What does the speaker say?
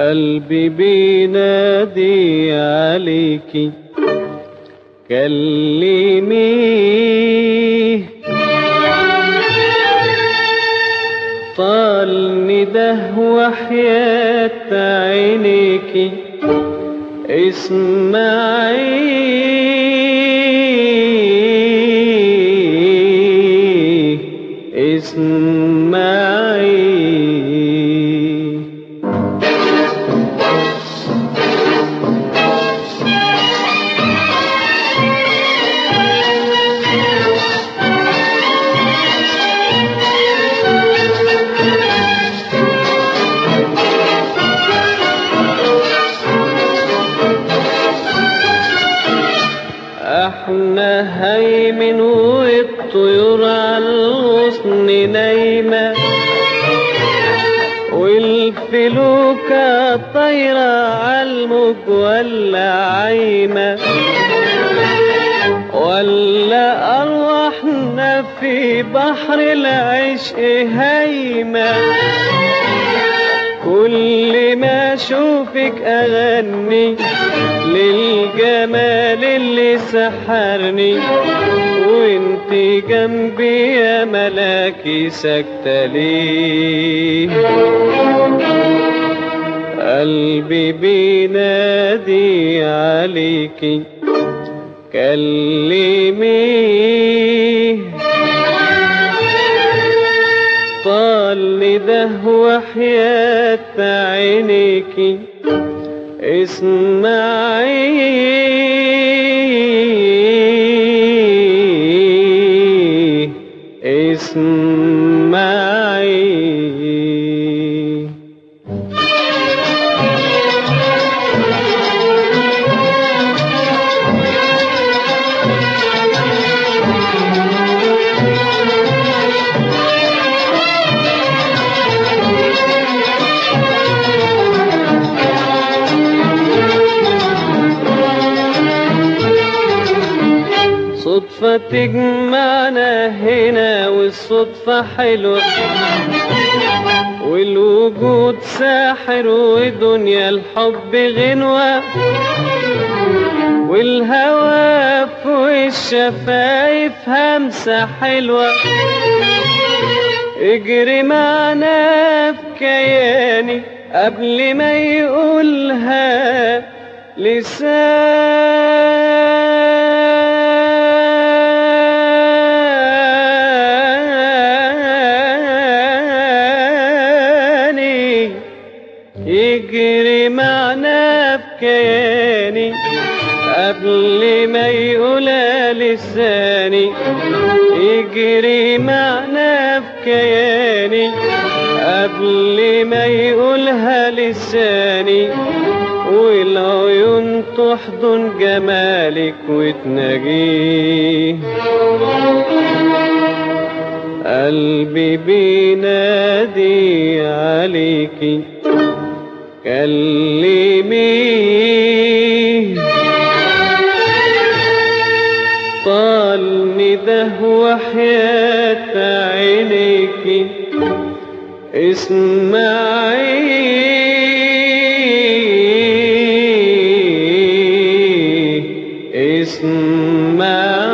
قلبي بينادي عليكي كلميه طال نده وحياة عينيكي اسمعي اسمعي احنا هيمن والطيور على الغصن نايمة والفلوكة طايرة عالموج ولا عايمة ولا أرواحنا في بحر العشق هايمة كل ما اشوفك اغني للجمال اللي سحرني وانت جنبي يا ملاكي ساكتة ليه قلبي بينادي عليكي كلميه طال نده وحياة عينيكي اسمعي اسمعي صدفة تجمعنا هنا والصدفة حلوة والوجود ساحر ودنيا الحب غنوة والهوى في الشفايف همسة حلوة اجري معنا في كياني قبل ما يقولها لساني يجري معنا في كياني قبل ما يقولها لساني يجري معنا في كياني قبل ما يقولها لساني والعيون تحضن جمالك وتناجيه قلبي بينادي عليكي كلميه طال نده وحياة عينيكي اسمعي اسمعي